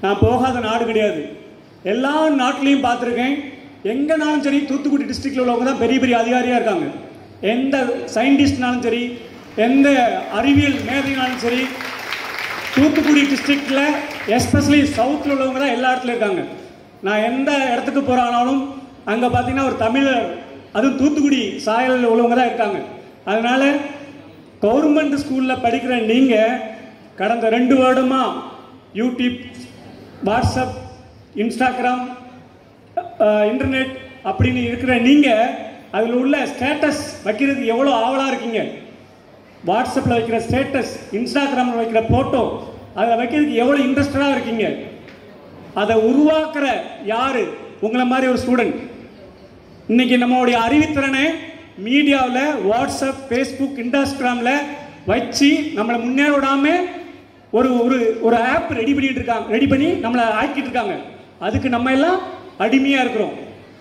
நான் போகாத நாடு கிடையாது எல்லா நாட்டிலையும் பார்த்துருக்கேன் எங்கேனாலும் சரி தூத்துக்குடி டிஸ்ட்ரிக்டில் உள்ளவங்க தான் பெரிய பெரிய அதிகாரியாக இருக்காங்க எந்த சயின்டிஸ்ட்னாலும் சரி எந்த அறிவியல் மேதைனாலும் சரி தூத்துக்குடி டிஸ்ட்ரிக்டில் எஸ்பெஷலி சவுத்தில் உள்ளவங்க தான் எல்லா இடத்துலையும் இருக்காங்க நான் எந்த இடத்துக்கு போகிறானாலும் அங்கே பார்த்தீங்கன்னா ஒரு தமிழர் அதுவும் தூத்துக்குடி சாயலில் உள்ளவங்க தான் இருக்காங்க அதனால் கவர்மெண்ட் ஸ்கூலில் படிக்கிற நீங்கள் கடந்த ரெண்டு வருடமாக YouTube WhatsApp Instagram ah, internet அப்படின்னு இருக்கிற நீங்கள் அதில் உள்ள ஸ்டேட்டஸ் வைக்கிறதுக்கு எவ்வளோ ஆவலாக இருக்கீங்க வாட்ஸ்அப்பில் வைக்கிற ஸ்டேட்டஸ் இன்ஸ்டாகிராமில் வைக்கிற ஃபோட்டோ அதில் வைக்கிறதுக்கு எவ்வளோ இன்ட்ரெஸ்டடாக இருக்கீங்க அதை உருவாக்குற யாரு உங்களை மாதிரி ஒரு ஸ்டூடெண்ட் இன்னைக்கு நம்மளுடைய அறிவுத்திறனை மீடியாவில் வாட்ஸ்அப் ஃபேஸ்புக் இன்ஸ்டாகிராமில் வச்சு நம்மளை முன்னேற விடாம ஒரு ஒரு ஒரு ஆப் ரெடி பண்ணிட்டு இருக்காங்க ரெடி பண்ணி நம்மளை ஆக்கிட்டு இருக்காங்க அதுக்கு நம்ம எல்லாம் அடிமையாக இருக்கிறோம்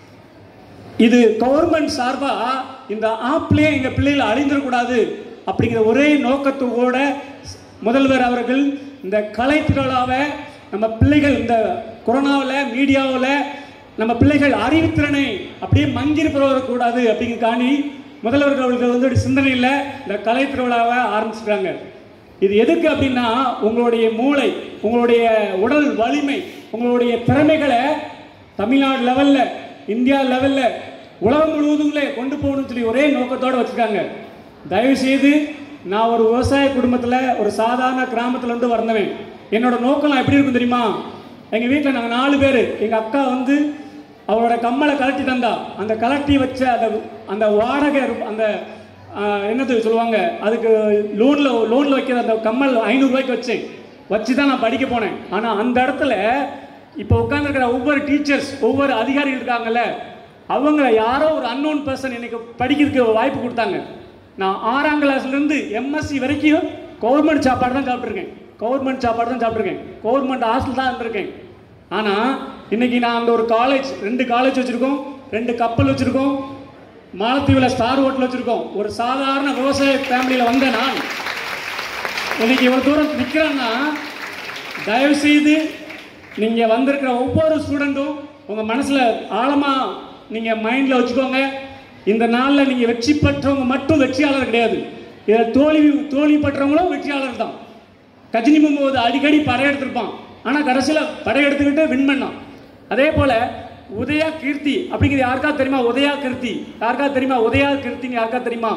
இது கவர்மெண்ட் சார்பா இந்த ஆப்லயே எங்க பிள்ளைகள் அழிந்துடக்கூடாது அப்படிங்கிற ஒரே நோக்கத்தோட முதல்வர் அவர்கள் இந்த கலை திருவிழாவை நம்ம பிள்ளைகள் இந்த கொரோனாவில் மீடியாவில் நம்ம பிள்ளைகள் அறிவுத்திறனை அப்படியே மங்கிருப்பக்கூடாது அப்படிங்கிறக்காண்டி முதல்வர்கள் அவர்கள் வந்து ஒரு சிந்தனையில் இந்த கலை திருவிழாவை ஆரம்பிச்சிட்டாங்க இது எதுக்கு அப்படின்னா உங்களுடைய மூளை உங்களுடைய உடல் வலிமை உங்களுடைய திறமைகளை தமிழ்நாடு லெவல்ல இந்தியா லெவல்ல உலகம் முழுவதும்ல கொண்டு போகணும்னு சொல்லி ஒரே நோக்கத்தோட வச்சிருக்காங்க தயவு செய்து நான் ஒரு விவசாய குடும்பத்துல ஒரு சாதாரண கிராமத்துல இருந்து வந்தவன் என்னோட நோக்கம் எப்படி இருக்கும் தெரியுமா எங்க வீட்டில் நாங்கள் நாலு பேர் எங்க அக்கா வந்து அவளோட கம்மலை கலட்டி தந்தா அந்த கலட்டி வச்ச அந்த அந்த வாடகை ரூ- அந்த ஆஹ், என்னது சொல்லுவாங்க அதுக்கு லோன்ல லோன்ல வைக்கிற அந்த கம்மல் ஐநூறுரூவாய்க்கு வச்சேன் வச்சு தான் நான் படிக்க போனேன் ஆனால் அந்த இடத்துல இப்போ உட்காந்துருக்கிற ஒவ்வொரு டீச்சர்ஸ் ஒவ்வொரு அதிகாரிகள் இருக்காங்கல்ல அவங்கள யாரோ ஒரு அன்னோன் பர்சன் எனக்கு படிக்கிறதுக்கு வாய்ப்பு கொடுத்தாங்க நான் ஆறாம் கிளாஸ்லேருந்து எம்எஸ்சி வரைக்கும் கவர்மெண்ட் சாப்பாடு தான் சாப்பிட்ருக்கேன் கவர்மெண்ட் சாப்பாடு தான் சாப்பிட்ருக்கேன் கவர்மெண்ட் ஹாஸ்டல் தான் இருந்திருக்கேன் ஆனால் இன்னைக்கு நான் அந்த ஒரு காலேஜ் ரெண்டு காலேஜ் வச்சுருக்கோம் ரெண்டு கப்பல் வச்சுருக்கோம் மாலத்தீவில் ஸ்டார் ஹோட்டல் வச்சுருக்கோம் ஒரு சாதாரண விவசாய ஃபேமிலியில் வந்த நான் இன்னைக்கு இவ்வளோ தூரம் நிற்கிறேன்னா தயவு செய்து நீங்கள் வந்திருக்கிற ஒவ்வொரு ஸ்டூடெண்ட்டும் உங்கள் மனசில் ஆழமாக நீங்கள் மைண்டில் வச்சுக்கோங்க இந்த நாளில் நீங்கள் வெற்றி பெற்றவங்க மட்டும் வெற்றியாளர் கிடையாது இதில் தோல்வி தோல்வி பெற்றவங்களும் வெற்றியாளர் தான் கஜினி முகமது அடிக்கடி படையெடுத்திருப்பான் ஆனால் கடைசியில் படையெடுத்துக்கிட்டு வின் பண்ணான் அதே போல் உதயா கீர்த்தி அப்படிங்கிறது யாருக்கா தெரியுமா உதயா கீர்த்தி யாருக்கா தெரியுமா உதயா கீர்த்தின்னு யாருக்கா தெரியுமா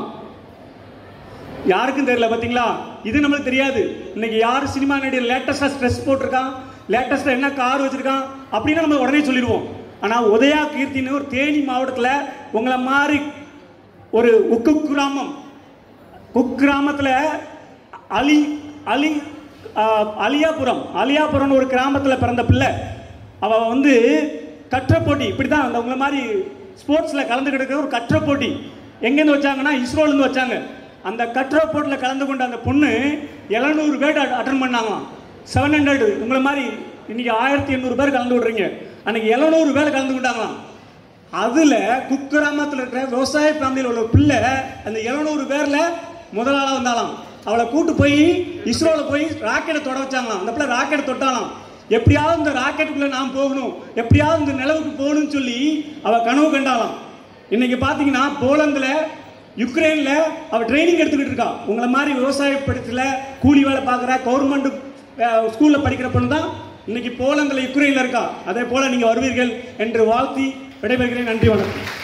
யாருக்கும் தெரியல பாத்தீங்களா இது நம்மளுக்கு தெரியாது இன்னைக்கு யார் சினிமா நடிகர் லேட்டஸ்டா ஸ்ட்ரெஸ் போட்டிருக்கான் லேட்டஸ்டா என்ன கார் வச்சிருக்கான் அப்படின்னு நம்ம உடனே சொல்லிடுவோம் ஆனா உதயா கீர்த்தின்னு ஒரு தேனி மாவட்டத்துல உங்களை மாதிரி ஒரு உக்கு கிராமம் குக்கிராமத்துல அலி அலி ஆஹ், அலியாபுரம் அலியாபுரம்னு ஒரு கிராமத்துல பிறந்த பிள்ளை அவ வந்து கற்ற போட்டி இப்படி தான் அந்த உங்களை மாதிரி ஸ்போர்ட்ஸில் கலந்துக்கிட்டு ஒரு கற்ற போட்டி எங்கேருந்து வச்சாங்கன்னா இஸ்ரோலேருந்து வச்சாங்க அந்த கற்ற போட்டியில் கலந்து கொண்ட அந்த பொண்ணு எழுநூறு பேர் அட்டன் பண்ணாங்களாம் செவன் ஹண்ட்ரட் உங்களை மாதிரி இன்னைக்கு ஆயிரத்தி எண்ணூறு பேர் கலந்து விடுறீங்க அன்னைக்கு எழுநூறு பேர் கலந்து கொண்டாங்களாம் அதுல குக்கிராமத்தில் இருக்கிற விவசாய ஃபேமிலியில் உள்ள பிள்ளை அந்த எழுநூறு பேர்ல முதலாளா வந்தாலாம் அவளை கூட்டு போய் இஸ்ரோல போய் ராக்கெட்டை தொட வச்சாங்களாம் அந்த பிள்ளை ராக்கெட்டை தொட்டாலாம் எப்படியாவது இந்த ராக்கெட்டுக்குள்ள நான் போகணும் எப்படியாவது இந்த நிலவுக்கு போகணும்னு சொல்லி அவ கனவு கண்டாலாம் இன்னைக்கு பாத்தீங்கன்னா போலந்துல யுக்ரைன்ல அவ ட்ரைனிங் எடுத்துக்கிட்டு இருக்கா உங்களை மாதிரி விவசாய படத்துல கூலி வேலை பார்க்குற கவர்மெண்ட் ஸ்கூல்ல படிக்கிற பொண்ணு தான் இன்னைக்கு போலந்துல யுக்ரைன்ல இருக்கா அதே போல நீங்க வருவீர்கள் என்று வாழ்த்தி விடைபெறுகிறேன் நன்றி வணக்கம்